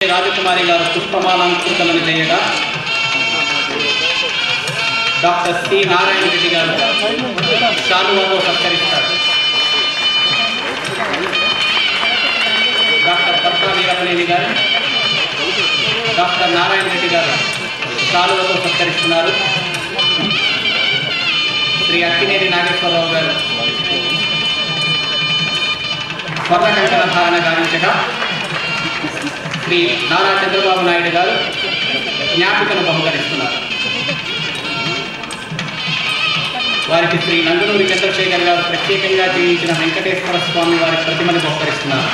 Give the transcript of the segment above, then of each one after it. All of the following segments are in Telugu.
రాజకుమారి గారు పుష్పమాలంకృతలను చేయగా డాక్టర్ సి నారాయణ రెడ్డి గారు శాలువాతో సత్కరిస్తారు డాక్టర్ పట్ల వీరపనేని గారు డాక్టర్ నారాయణ రెడ్డి గారు శాలువతో సత్కరిస్తున్నారు శ్రీ అక్కినేని నాగేశ్వరరావు గారు స్వర్ణ కంకణ ధారణ గావించగా శ్రీ నారా చంద్రబాబు నాయుడు గారు జ్ఞాపికను బహుకరిస్తున్నారు వారికి శ్రీ నందనూరి చంద్రశేఖర్ గారు ప్రత్యేకంగా జీవించిన వెంకటేశ్వర స్వామి వారి ప్రతిమని బహుకరిస్తున్నారు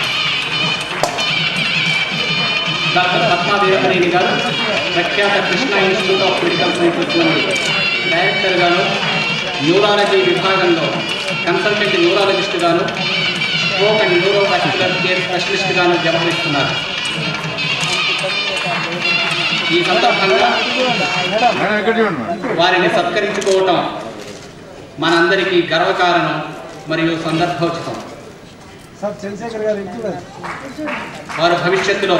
డాక్టర్ పద్మా వీరపనేని గారు ప్రఖ్యాత Krishna institute of medical sciences నుండి డైరెక్టర్ గాను న్యూరాలజీ విభాగంలో కన్సల్టెంట్ న్యూరాలజిస్ట్ గాను stroke and neurovascular care specialist గాను వ్యవహరిస్తున్నారు ఈ సందర్భంగా వారిని సత్కరించుకోవటం మనందరికీ గర్వకారణం మరియు సందర్భోచితం సార్ చంద్రశేఖర్ గారు ఇంటి వారు భవిష్యత్తులో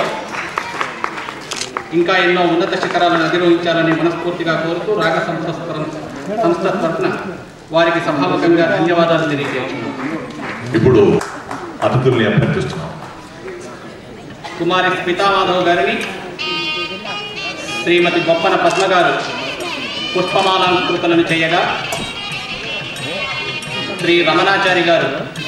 ఇంకా ఎన్నో ఉన్నత శిఖరాలను అధిరోహించాలని మనస్ఫూర్తిగా కోరుతూ రాగ సంస్థ సంస్థ తరఫున వారికి సభాముఖంగా ధన్యవాదాలు తెలియజేస్తున్నాం ఇప్పుడు అతిథుల్ని అభ్యర్థిస్తున్నాం కుమారి స్మితామాధవ్ గారిని శ్రీమతి బొప్పన పద్మ గారు పుష్పమాలంకృతలను చేయగా శ్రీ రమణాచారి గారు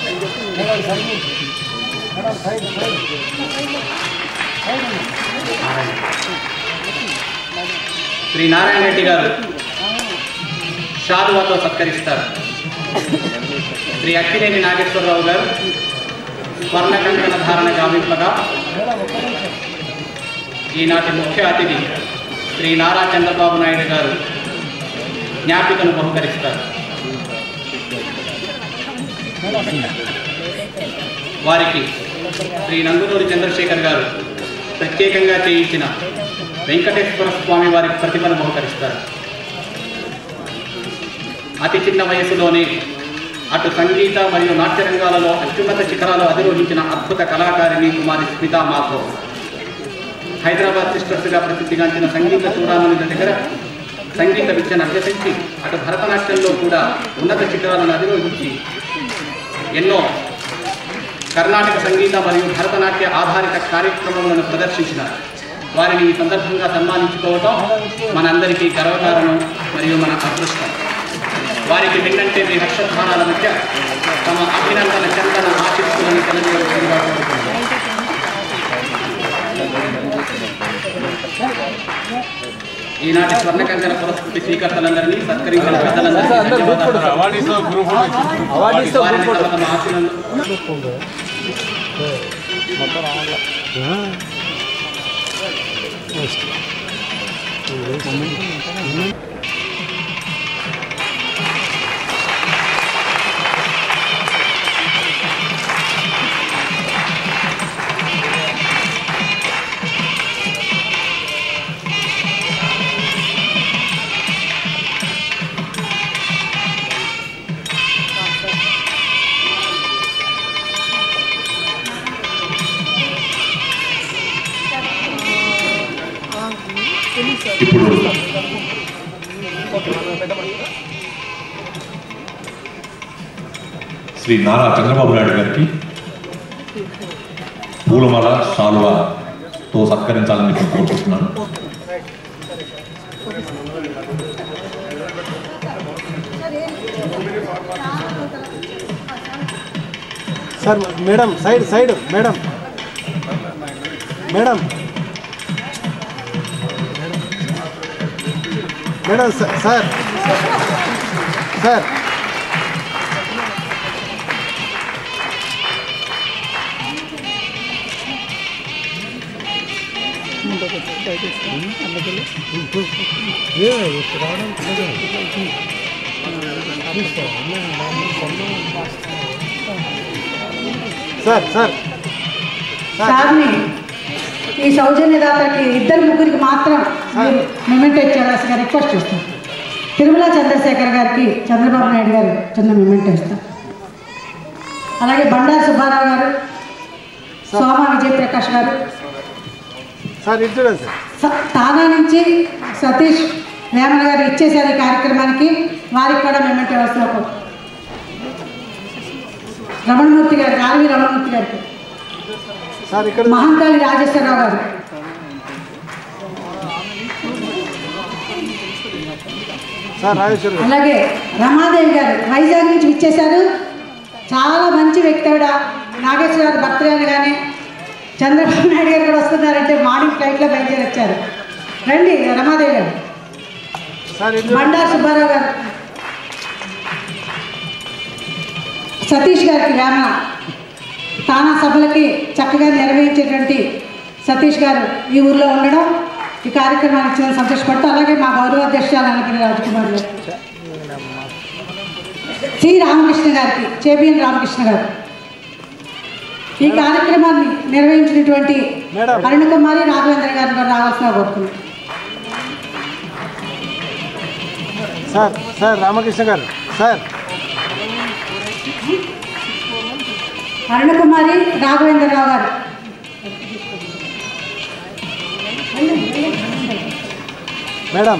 శ్రీ నారాయణ రెడ్డి గారు షాలువాతో సత్కరిస్తారు శ్రీ అక్కినేని నాగేశ్వరరావు గారు స్వర్ణ కంకణ ధారణ గావింపగా ఈనాటి ముఖ్య అతిథి శ్రీ నారా చంద్రబాబు నాయుడు గారు జ్ఞాపికను బహుకరిస్తారు వారికి శ్రీ నందునూరి చంద్రశేఖర్ గారు ప్రత్యేకంగా చేయించిన వెంకటేశ్వర స్వామి వారి ప్రతిభను బహుకరిస్తారు అతి చిన్న వయసులోనే అటు సంగీత మరియు నాట్య రంగాలలో అత్యున్నత శిఖరాలు అధిరోహించిన అద్భుత కళాకారిణి కుమారి స్మితా మాధవ్ హైదరాబాద్ సిస్టర్స్గా ప్రసిద్ధిగాంచిన సంగీత చూడాలని దగ్గర సంగీత విద్యను అభ్యసించి అటు భరతనాట్యంలో కూడా ఉన్నత శిఖరాలను అధిరోహించి ఎన్నో కర్ణాటక సంగీత మరియు భరతనాట్య ఆధారిత కార్యక్రమములను ప్రదర్శించినారు వారిని ఈ సందర్భంగా సన్మానించుకోవటం మనందరికీ గర్వకారణం మరియు మన అదృష్టం వారికి విన్నంటే మీ హర్షధ్వానాల మధ్య తమ అభినందన చందన ఆశిస్తులను తెలియజేయవలసిందిగా కోరుతున్నాను ఈనాటి స్వర్ణ కంకణ పురస్కృతి స్వీకర్తలందరినీ సత్కరించిన పెద్దలందరినీ ధన్యవాదాలు. వారిని తమ తమ ఆశీర్వాదాలు ఇప్పుడు శ్రీ నారా చంద్రబాబు నాయుడు గారికి పూలమాల శాలువాతో సత్కరించాలని ఇప్పుడు కోరుకుంటున్నాను sir madam side side madam madam madam స- సార్ సార్ సార్ సార్ సార్ని ఈ సౌజన్యదాతకి ఇద్దరు ముగ్గురికి మాత్రం మెమెంట్ ఇచ్చేయాల్సిన రిక్వెస్ట్ చేస్తాం తిరుమల చంద్రశేఖర్ గారికి చంద్రబాబు నాయుడు గారు చిన్న మెమెంట్ ఇస్తాం అలాగే బండారు సుబ్బారావు గారు సోమ విజయప్రకాష్ గారు సార్ ఇటు చూడండి సార్ స- తానా నుంచి సతీష్ వేమన గారు ఇచ్చేశారు ఈ కార్యక్రమానికి వారికి కూడా మెమెంట్ ఇవ్వాల్సిన ఒక రమణమూర్తి గారు ఆర్వి రమణమూర్తి గారికి సార్ ఇక్కడ మహంకాళి రాజేశ్వరరావు గారు సార్ రాజేశ్వర్ గారు అలాగే రమాదేవి గారు వైజాగ్ నుంచి విచ్చేశారు చాలా మంచి వ్యక్తి ఆవిడ నాగేశ్వర గారు బర్త్డే అనగానే చంద్రబాబు నాయుడు గారు కూడా వస్తున్నారంటే మార్నింగ్ ఫ్లైట్లో బయలుదేరి వచ్చారు రండి రమాదేవి గారు సార్ ఇటు చూడండి. బండారు సుబ్బారావు గారు సతీష్ గారికి వేమన తానా సభలకి చక్కగా నిర్వహించేటువంటి సతీష్ గారు ఈ ఊర్లో ఉండడం ఈ కార్యక్రమానికి చాలా సంతోషపడుతూ అలాగే మా గౌరవ అధ్యక్షురాలు అన్నపల్లి రాజకుమార్ గారు సి రామకృష్ణ గారికి చేబిఎన్ రామకృష్ణ గారు ఈ కార్యక్రమాన్ని నిర్వహించినటువంటి మేడం. అరుణ కుమారి రాఘవేంద్ర గారిని కూడా రావాల్సిన కోరుతున్నాను సార్ సార్ రామకృష్ణ గారు సార్ అరుణ కుమారి రాఘవేంద్రరావు గారు మేడం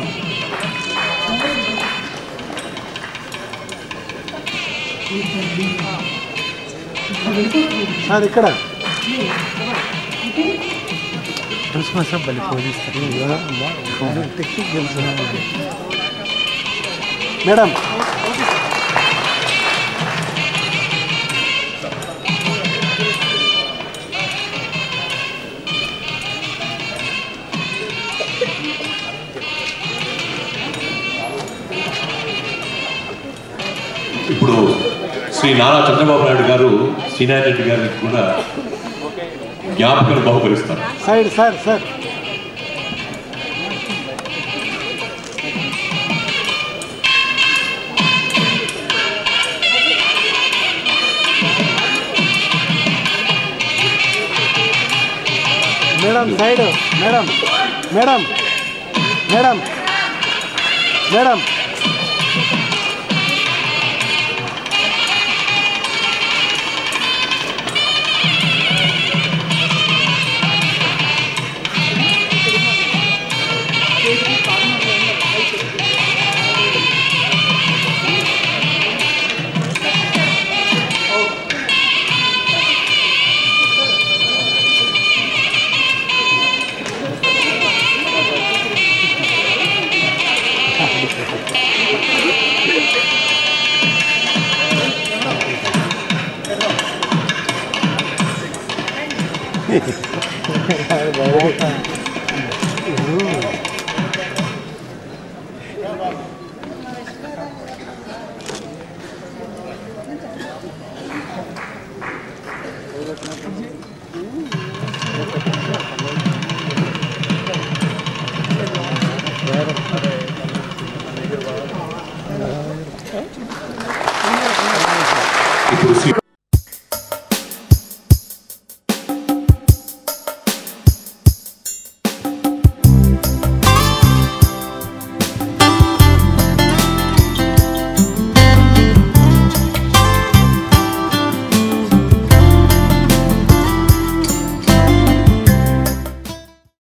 సార్ ఇక్కడ మేడం ఇప్పుడు శ్రీ నారా చంద్రబాబు నాయుడు గారు శ్రీనారాయణ రెడ్డి గారికి కూడా జ్ఞాపకం బహుకరిస్తారు side sir sir madam side madam madam madam madam ఇప్పుడు శ్రీ